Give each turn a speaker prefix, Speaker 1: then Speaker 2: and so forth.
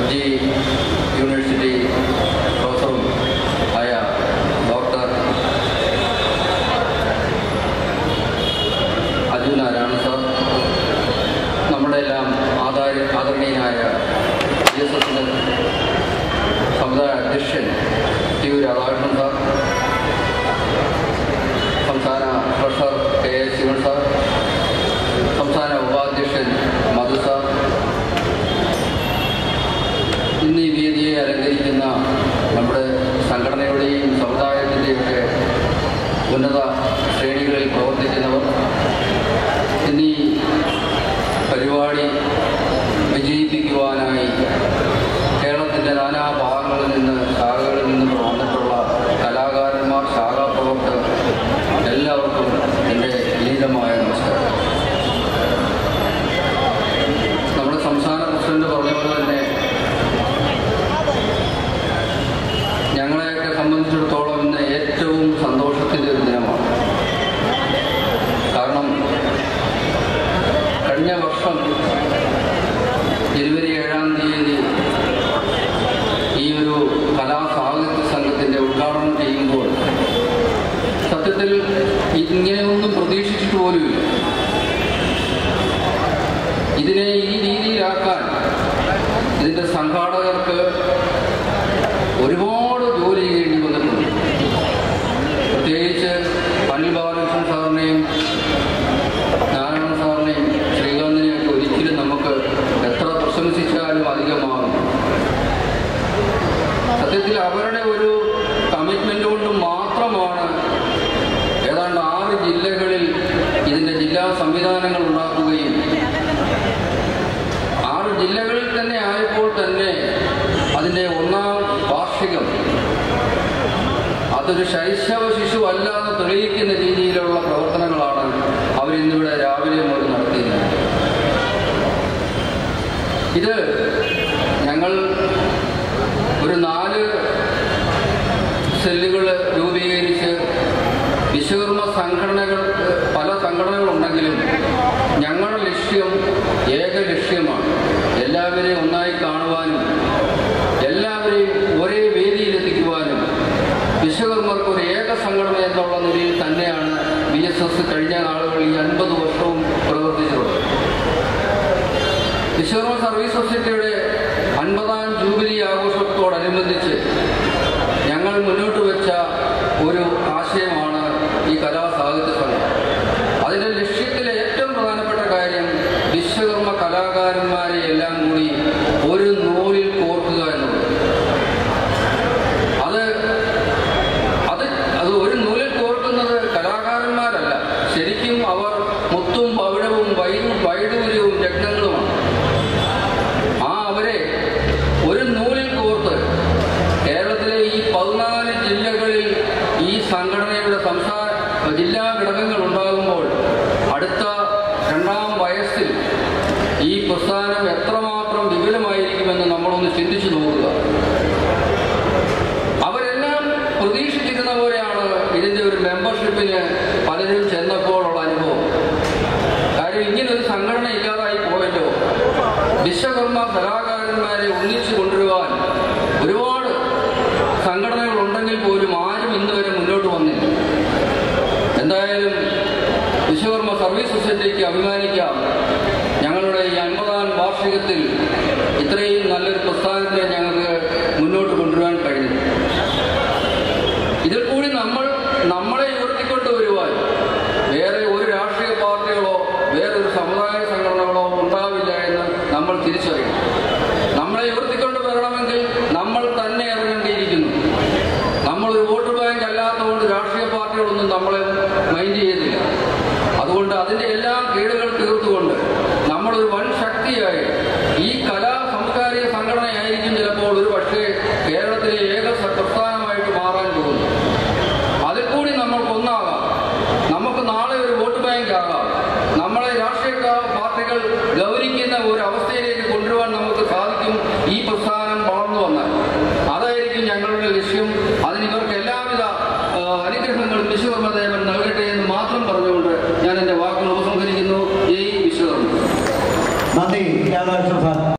Speaker 1: G university പ്രൊഫസറും ആയ doctor Aju Narayana sir നമ്മുടെ എല്ലാം ആധാര ആദരണീയനായ ജി എസ് എസിൻ്റെ സമുദായ അധ്യക്ഷൻ ടി യു രാധാകൃഷ്ണൻ സാർ സംസ്ഥാന treasurer K A Sivan sir സംസ്ഥാന ഉപാധ്യക്ഷൻ മധു സാർ ഇന്ന് ഈ വേദിയെ അലങ്കരിക്കുന്ന നമ്മുടെ സംഘടനയുടെയും സമുദായത്തിൻ്റെയൊക്കെ ഉന്നത ശ്രേണികളിൽ പ്രവർത്തിക്കുന്നവർ എന്നീ പരിപാടി വിജയിപ്പിക്കുവാനായി കേരളത്തിൻ്റെ നാനാ ഭാഗങ്ങളിൽ നിന്ന് ശാഖകളിൽ നിന്ന് വന്നിട്ടുള്ള കലാകാരന്മാർ ശാഖാപ്രവർത്തകർ എല്ലാവർക്കും എൻ്റെ ലീലമായ നമസ്കാരം നമ്മുടെ സംസ്ഥാന പ്രസിഡന്റ് പറഞ്ഞ പോലെ തന്നെ ഞങ്ങളെയൊക്കെ സംബന്ധിച്ചിടത്തോളം ഇന്ന് ഏറ്റവും സന്തോഷത്തിൻ്റെ ഒരു ദിനമാണ് കാരണം കഴിഞ്ഞ വർഷം ജനുവരി ഏഴാം തീയതി ഈ ഒരു കലാ സാഹിത്യ സംഘത്തിൻ്റെ ഉദ്ഘാടനം ചെയ്യുമ്പോൾ സത്യത്തിൽ ഇങ്ങനെയൊന്നും പ്രതീക്ഷിച്ചിട്ട് പോലുമില്ല ഇതിനെ ഈ രീതിയിലാക്കാൻ ഇതിൻ്റെ സംഘാടകർക്ക് ഒരുപാട് ജോലി ചെയ്യേണ്ടി വന്നിട്ടുണ്ട് പ്രത്യേകിച്ച് അനിൽ ബാലകൃഷ്ണൻ സാറിനെയും നാരായണൻ സാറിനെയും ശ്രീകാന്തിനെയും ഒക്കെ ഒരിക്കലും നമുക്ക് എത്ര പ്രശംസിച്ചാലും അധികമാകും സത്യത്തിൽ അവരുടെ ഒരു കമ്മിറ്റ്മെന്റ് കൊണ്ട് മാത്രമാണ് ഏതാണ്ട് ആറ് ജില്ലകളിൽ ഇതിന്റെ ജില്ലാ സംവിധാനങ്ങൾ ഉണ്ടാക്കുകയും ആറ് ജില്ലകളിൽ തന്നെ ആയപ്പോൾ തന്നെ അതിന്റെ ഒന്നാം വാർഷികം അതൊരു ശൈശവ ശിശു അല്ലാതെ തെളിയിക്കുന്ന രീതിയിലുള്ള പ്രവർത്തനങ്ങളാണ് അവരിന്നിവിടെ രാവിലെ മുതൽ നടത്തിയിരുന്നത് ഇത് ഞങ്ങൾ ഒരു നാല് സെല്ലുകൾ രൂപീകരിച്ച് വിശ്വകർമ്മ സംഘടനകൾ പല സംഘടനകളുണ്ടെങ്കിലും ഞങ്ങളുടെ ലക്ഷ്യം ഏക ലക്ഷ്യമാണ് എല്ലാവരെയും ഒന്നായി കാണുവാനും എല്ലാവരെയും ഒരേ വേദിയിലെത്തിക്കുവാനും വിശ്വകർമ്മർക്ക് ഒരു ഏക സംഘടന എന്നുള്ള നിലയിൽ തന്നെയാണ് ബി എസ് എസ് കഴിഞ്ഞ നാളുകളിൽ ഈ അൻപത് വർഷവും പ്രവർത്തിച്ചിട്ടുള്ളത് വിശ്വകർമ്മ സർവീസ് സൊസൈറ്റിയുടെ അൻപതാം ജൂബിലി ആഘോഷത്തോടനുബന്ധിച്ച് ഞങ്ങൾ മുന്നോട്ട് വെച്ച ഒരു ആശയമാണ് ഈ കലാസാഹിത്യ സംഘം അതിൻ്റെ ലക്ഷ്യത്തിലെ ഏറ്റവും പ്രധാനപ്പെട്ട കാര്യം വിശ്വകർമ്മ കലാകാരന്മാരെ എല്ലാം കൂടി ഒരു നൂലിൽ കോർക്കുക എന്നുള്ളത് അത് അത് അത് ഒരു നൂലിൽ കോർക്കുന്നത് കലാകാരന്മാരല്ല ശരിക്കും അവർ മുത്തും പവിഴവും വൈദു വൈഡൂര്യവും രത്നങ്ങളുമാണ് ആ അവരെ ഒരു നൂലിൽ കോർത്ത് കേരളത്തിലെ ഈ പതിനാല് ജില്ലകളിൽ ഈ സംഘടനയുടെ സംസ്ഥാന ജില്ലാ ഘടകങ്ങൾ ഉണ്ടാകുമ്പോൾ അടുത്ത രണ്ടാം വയസ്സിൽ ഈ പ്രസ്ഥാനം എത്രമാത്രം വിപുലമായിരിക്കുമെന്ന് നമ്മളൊന്ന് ചിന്തിച്ചു നോക്കുക അവരെല്ലാം പ്രതീക്ഷിച്ചിരുന്ന പോലെയാണ് ഇതിന്റെ ഒരു മെമ്പർഷിപ്പിന് പലരും ചെന്നപ്പോഴുള്ള അനുഭവം കാര്യം ഇങ്ങനെ ഒരു സംഘടന ഇല്ലാതായി പോയല്ലോ വിശ്വകർമ്മ കലാകാരന്മാരെ ഒന്നിച്ചു കൊണ്ടുവരുവാൻ ഒരുപാട് സംഘടനകൾ ഉണ്ടെങ്കിൽ പോലും ആരും ഇന്ന് വരെ മുന്നോട്ട് വന്നില്ല എന്തായാലും വിശ്വകർമ്മ സർവീസ് സൊസൈറ്റിക്ക് അഭിമാനിക്കാം ഞങ്ങളുടെ ഈ അൻപതാം വാർഷികത്തിൽ ഇത്രയും നല്ലൊരു പ്രസ്ഥാനത്തെ ഞങ്ങൾക്ക് മുന്നോട്ട് കൊണ്ടുവരാൻ കഴിഞ്ഞു ഇതിൽ കൂടി നമ്മൾ നമ്മളെ ഉയർത്തിക്കൊണ്ട് വരുവാൻ വേറെ ഒരു രാഷ്ട്രീയ പാർട്ടികളോ വേറൊരു സമുദായ സംഘടനകളോ ഉണ്ടാവില്ല എന്ന് നമ്മൾ തിരിച്ചറിയണം നമ്മളെ ഉയർത്തിക്കൊണ്ട് വരണമെങ്കിൽ നമ്മൾ തന്നെ ഇറങ്ങേണ്ടിയിരിക്കുന്നു നമ്മളൊരു വോട്ട് ബാങ്ക് അല്ലാത്തതുകൊണ്ട് രാഷ്ട്രീയ പാർട്ടികളൊന്നും നമ്മളെ മൈൻഡ് ചെയ്യുന്നില്ല അതുകൊണ്ട് അതിന്റെ എല്ലാം കേടുകൾ തീർത്തുകൊണ്ട് നമ്മളൊരു വൻ ശക്തിയായി ഈ കലാ സാംസ്കാരിക സംഘടനയായിരിക്കും ചിലപ്പോൾ ഒരു പക്ഷേ കേരളത്തിലെ ഏക സ- പ്രസ്ഥാനമായിട്ട് മാറാൻ പോകുന്നു അതിൽ കൂടി നമ്മൾക്കൊന്നാകാം നമുക്ക് നാളെ ഒരു വോട്ട് ബാങ്ക് ആകാം നമ്മളെ രാഷ്ട്രീയ ക- പാർട്ടികൾ ഗൗനിക്കുന്ന ഒരു അവസ്ഥയിലേക്ക് കൊണ്ടുവരാൻ നമുക്ക് സാധിക്കും ഈ പ്രസ്ഥാനം വളർന്നു വന്നാൽ അതായിരിക്കും ഞങ്ങളുടെ ലക്ഷ്യം അതിന് ഇവർക്ക് എല്ലാവിധ ആ, അനുഗ്രഹങ്ങളും വിശ്വകർമ്മദേവൻ നൽകട്ടെ എന്ന് മാത്രം പറഞ്ഞുകൊണ്ട് ഞാൻ എൻ്റെ വാക്കുകൾ ഉപസംഹരിക്കുന്നു ജയ് വിശ്വകർമ്മ
Speaker 2: നന്ദി രാധാകൃഷ്ണൻ സാർ